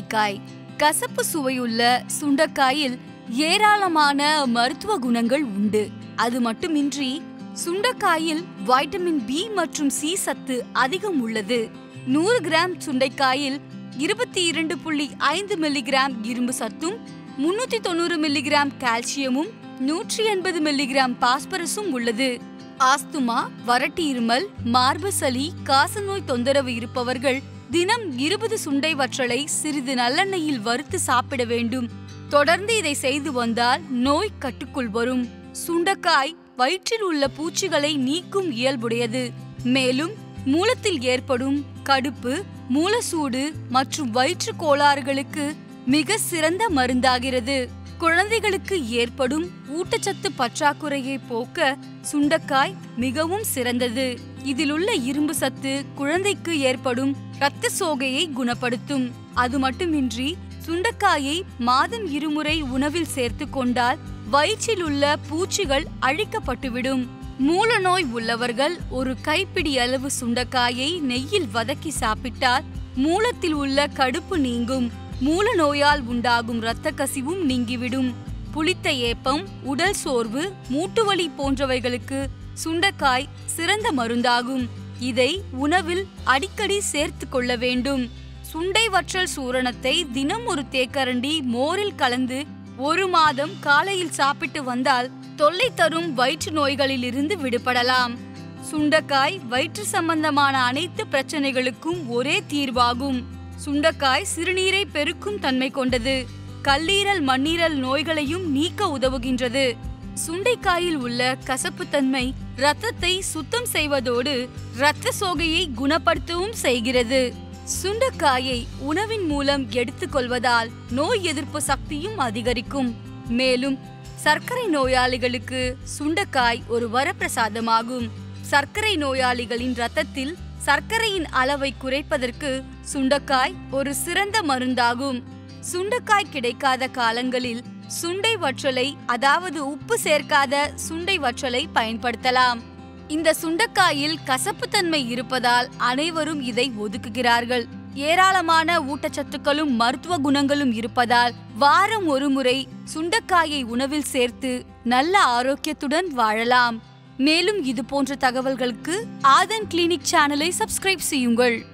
சுண்டைக்காய் கசப்பு சுவையுள்ள சுண்டைக்காயில் ஏராளமான மருத்துவ குணங்கள் உண்டு அது மட்டுமின்றி சுண்டைக்காயில் வைட்டமின் பி மற்றும் சி சத்து அதிகம் உள்ளது நூறு கிராம் சுண்டைக்காயில் இருபத்தி இரண்டு புள்ளி ஐந்து மில்லிகிராம் இரும்பு சத்தும் முன்னூத்தி தொண்ணூறு மில்லிகிராம் கால்சியமும் நூற்றி எண்பது மில்லிகிராம் பாஸ்பரஸும் உள்ளது ஆஸ்துமா வறட்டு இருமல் மார்பு சளி காசநோய் தொந்தரவு இருப்பவர்கள் தினம் இருபது சுண்டை வற்றலை சிறிது நல்லெண்ணெயில் வறுத்து சாப்பிட வேண்டும் தொடர்ந்து இதை செய்து வந்தால் நோய் கட்டுக்குள் வரும் சுண்டைக்காய் வயிற்றில் உள்ள பூச்சிகளை நீக்கும் இயல்புடையது மேலும் மூலத்தில் ஏற்படும் கடுப்பு மூலசூடு மற்றும் வயிற்று கோளாறுகளுக்கு மிக சிறந்த மருந்தாகிறது குழந்தைகளுக்கு ஏற்படும் ஊட்டச்சத்து பற்றாக்குறையை போக்க சுண்டைக்காய் மிகவும் சிறந்தது இதில் உள்ள இரும்பு சத்து குழந்தைக்கு ஏற்படும் இரத்த சோகையை குணப்படுத்தும் அது மட்டுமின்றி சுண்டைக்காயை மாதம் இருமுறை உணவில் சேர்த்து கொண்டால் வயிற்றில் உள்ள பூச்சிகள் அழிக்கப்பட்டுவிடும் மூல நோய் உள்ளவர்கள் ஒரு கைப்பிடி அளவு சுண்டைக்காயை நெய்யில் வதக்கி சாப்பிட்டால் மூலத்தில் உள்ள கடுப்பு நீங்கும் மூல நோயால் உண்டாகும் இரத்த கசிவும் நீங்கிவிடும் புளித்த ஏப்பம் உடல் சோர்வு மூட்டுவலி போன்றவைகளுக்கு சுண்டைக்காய் சிறந்த மருந்தாகும் இதை உணவில் அடிக்கடி சேர்த்து கொள்ள வேண்டும் சுண்டை வற்றல் சூரணத்தை தினம் ஒரு தேக்கரண்டி மோரில் கலந்து ஒரு மாதம் காலையில் சாப்பிட்டு வந்தால் தொல்லை தரும் வயிற்று நோய்களிலிருந்து விடுபடலாம் சுண்டைக்காய் வயிற்று சம்பந்தமான அனைத்து பிரச்சனைகளுக்கும் ஒரே தீர்வாகும் சுண்டைக்காய் சிறுநீரை பெருக்கும் தன்மை கொண்டது கல்லீரல் மண்ணீரல் நோய்களையும் நீக்க உதவுகின்றது சுண்டைக்காயில் உள்ள கசப்புத்தன்மை ரத்தத்தை சுத்தம் செய்வதோடு இரத்த சோகையை குணப்படுத்தவும் செய்கிறது சுண்டைக்காயை உணவின் மூலம் எடுத்துக்கொள்வதால் நோய் எதிர்ப்பு சக்தியும் அதிகரிக்கும் மேலும் சர்க்கரை நோயாளிகளுக்கு சுண்டைக்காய் ஒரு வரப்பிரசாதமாகும் சர்க்கரை நோயாளிகளின் ரத்தத்தில் சர்க்கரையின் அளவை குறைப்பதற்கு சுண்டைக்காய் ஒரு சிறந்த மருந்தாகும் சுண்டைக்காய் கிடைக்காத காலங்களில் சுண்டை வற்றலை அதாவது உப்பு சேர்க்காத சுண்டை வற்றலை பயன்படுத்தலாம் இந்த சுண்டைக்காயில் கசப்புத்தன்மை இருப்பதால் அனைவரும் இதை ஒதுக்குகிறார்கள் ஏராளமான ஊட்டச்சத்துக்களும் மருத்துவ குணங்களும் இருப்பதால் வாரம் ஒரு முறை சுண்டைக்காயை உணவில் சேர்த்து நல்ல ஆரோக்கியத்துடன் வாழலாம் மேலும் இது போன்ற தகவல்களுக்கு ஆதன் கிளினிக் சேனலை சப்ஸ்கிரைப் செய்யுங்கள்